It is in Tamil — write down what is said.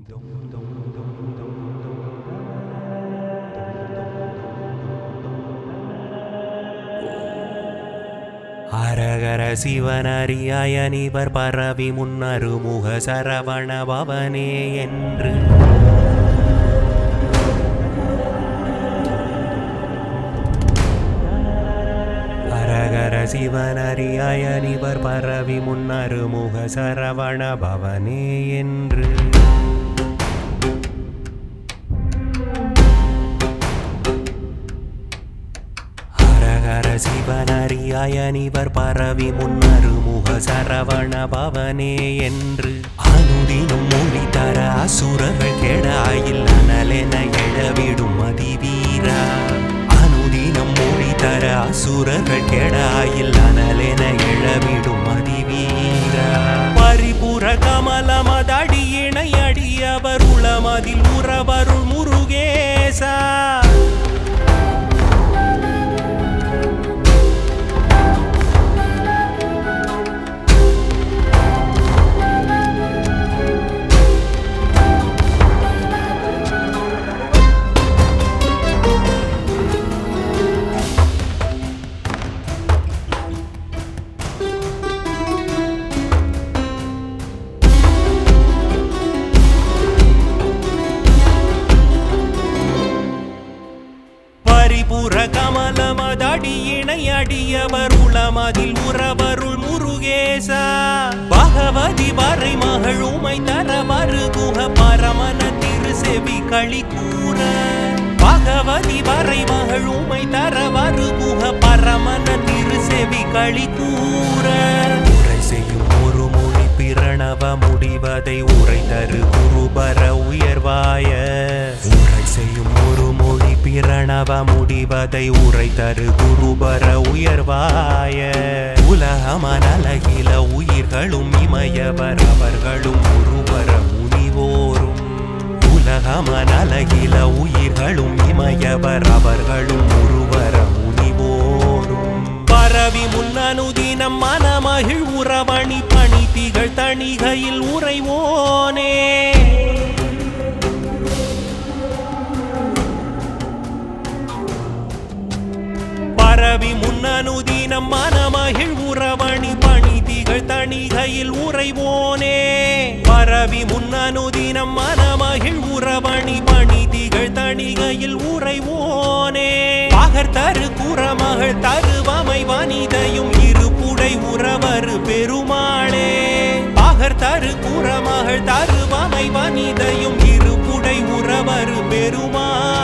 அரகர சிவனரியாய நிவர் பரவி முன்னருமுக சரவண பவனே என்று அரகர சிவனரியாய நிவர் பரவி முன்னருமுக சரவண பவனே என்று ஹரஹர சிவனரியாய நிவர் பரவி முன்னருமுக சரவண பவனே என்று அனுதினம் மொழி தர அசுரர்கள் கெடாயில் அனலென எழவிடும் அதிவீரா அனுதினம் மொழி தர அசுரர்கள் கெடாயில் அனலென எழவிடும் அதிவீரா பரிபுர கமலமதடியினை அடியவர் உளமதில் உறவருள் முருகேசா பரிபுர கமலமதடியினை அடியவர் உளமதில் உறவருள் முருகேசா பகவதி வரை மகள் உமை தர வருகுக பரமன திரு செவி களி கூற பகவதி வரை மகள் உமை தர வருகுக பரமன திரு செவி களி கூற உரை செய்யும் ஒரு மொழி பிரணவ முடிவதை உரை தரு குருபர உயர்வாய உரை செய்யும் ஒரு மொழி பிரணவ முடிவதை உரை தரு குருபர உயர்வாய உலகமனலகில உயிர்களும் இமயவர் அவர்களும் குருபர முனிவோரும் உலகமனலகில உயிர்களும் இமயவர் அவர்களும் ஒருவர முனிவோரும் பரவி முன்னனுதினம் மனமகிழ் உறவணி பணி திகழ் தணிகையில் உறைவோனே பரவி முன்னனுதினம் மனமகிழ் உறவணி பணி திகழ் தணிகையில் உறைவோனே பரவி முன்னனுதினம் மனமகிழ் உறவணி பணி திகழ் தணிகையில் உறைவோனே பகர் தரு குறமகள் தருவமை வனிதையும் இருப்புடை உறவரு பெருமாளே பகர் தரு குறமகள் தருவமை வனிதையும் இருப்புடை உறவரு பெருமாளே